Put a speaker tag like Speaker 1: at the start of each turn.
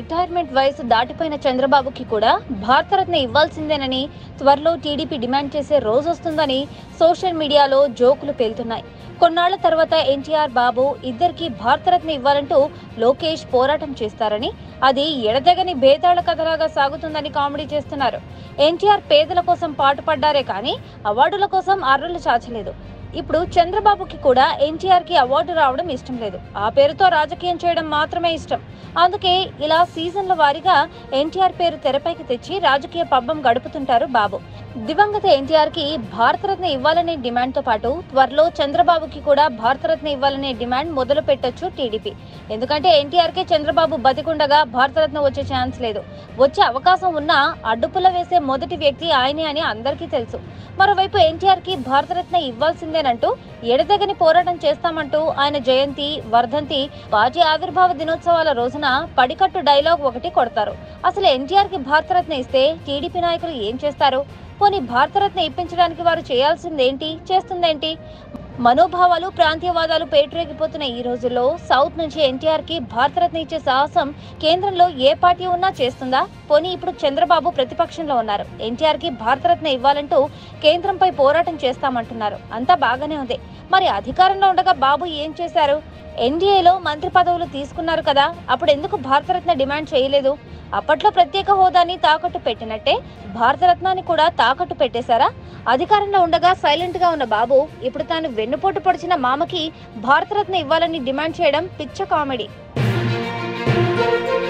Speaker 1: retirement వయసు దాటిపోయిన చంద్రబాబుకి కూడా భారతరత్న ఇవ్వాల్సిందేనని త్వరలో టీడీపీ డిమాండ్ చేసే రోజు వస్తుందని సోషల్ మీడియాలో జోకులు పేలుతున్నాయి కొన్నాళ్ల తర్వాత ఎన్టీఆర్ బాబు ఇద్దరికి భారతరత్న ఇవ్వాలంటూ లోకేష్ పోరాటం చేస్తారని అది ఎడతెగని భేదాళ కథలాగా సాగుతుందని కామెడీ చేస్తున్నారు ఎన్టీఆర్ పేదల కోసం పాటుపడ్డారే కానీ అవార్డుల కోసం అర్రులు చాచలేదు ఇప్పుడు చంద్రబాబుకి కూడా ఎన్టీఆర్ కి అవార్డు రావడం ఇష్టం లేదు ఆ పేరుతో రాజకీయం చేయడం మాత్రమే ఇష్టం అందుకే ఇలా సీజన్ల వారీగా ఎన్టీఆర్ పేరు తెరపైకి తెచ్చి రాజకీయ పబ్బం గడుపుతుంటారు బాబు దివంగత ఎన్టీఆర్ కి భారతరత్న ఇవ్వాలనే డిమాండ్ తో పాటు త్వరలో చంద్రబాబుకి కూడా భారతరత్న ఇవ్వాలనే డిమాండ్ మొదలు పెట్టొచ్చు టీడీపీ ఎందుకంటే ఎన్టీఆర్ కి చంద్రబాబు బతికుండగా భారతరత్న వచ్చే ఛాన్స్ లేదు వచ్చే అవకాశం ఉన్నా అడ్డుపుల్ల వేసే మొదటి వ్యక్తి ఆయనే అని అందరికీ తెలుసు మరోవైపు ఎన్టీఆర్ కి భారతరత్న ఇవ్వాల్సిందేనంటూ ఎడతెగని పోరాటం చేస్తామంటూ ఆయన జయంతి వర్ధంతి పార్టీ ఆవిర్భావ దినోత్సవాల రోజున పడికట్టు డైలాగ్ ఒకటి కొడతారు అసలు ఎన్టీఆర్ కి భారతరత్న ఇస్తే టీడీపీ నాయకులు ఏం చేస్తారు పోనీ భారతరత్న ఇప్పించడానికి వారు చేయాల్సిందేంటి చేస్తుందేంటి మనోభావాలు ప్రాంతీయవాదాలు పేటరేగిపోతున్న ఈ రోజుల్లో సౌత్ నుంచి ఎన్టీఆర్ కి భారతరత్న ఇచ్చే సాహసం కేంద్రంలో ఏ పార్టీ ఉన్నా చేస్తుందా పోనీ ఇప్పుడు చంద్రబాబు ప్రతిపక్షంలో ఉన్నారు ఎన్టీఆర్ కి భారతరత్న ఇవ్వాలంటూ కేంద్రంపై పోరాటం చేస్తామంటున్నారు అంతా బాగానే ఉంది మరి అధికారంలో ఉండగా బాబు ఏం చేశారు ఎన్డీఏలో మంత్రి పదవులు తీసుకున్నారు కదా అప్పుడు ఎందుకు భారతరత్న డిమాండ్ చేయలేదు అప్పట్లో ప్రత్యేక హోదాని తాకట్టు పెట్టినట్టే భారతరత్నాన్ని కూడా తాకట్టు పెట్టేశారా అధికారంలో ఉండగా సైలెంట్ గా ఉన్న బాబు ఇప్పుడు తాను వెన్నుపోటు పొడిచిన మామకి భారతరత్న ఇవ్వాలని డిమాండ్ చేయడం పిచ్చ కామెడీ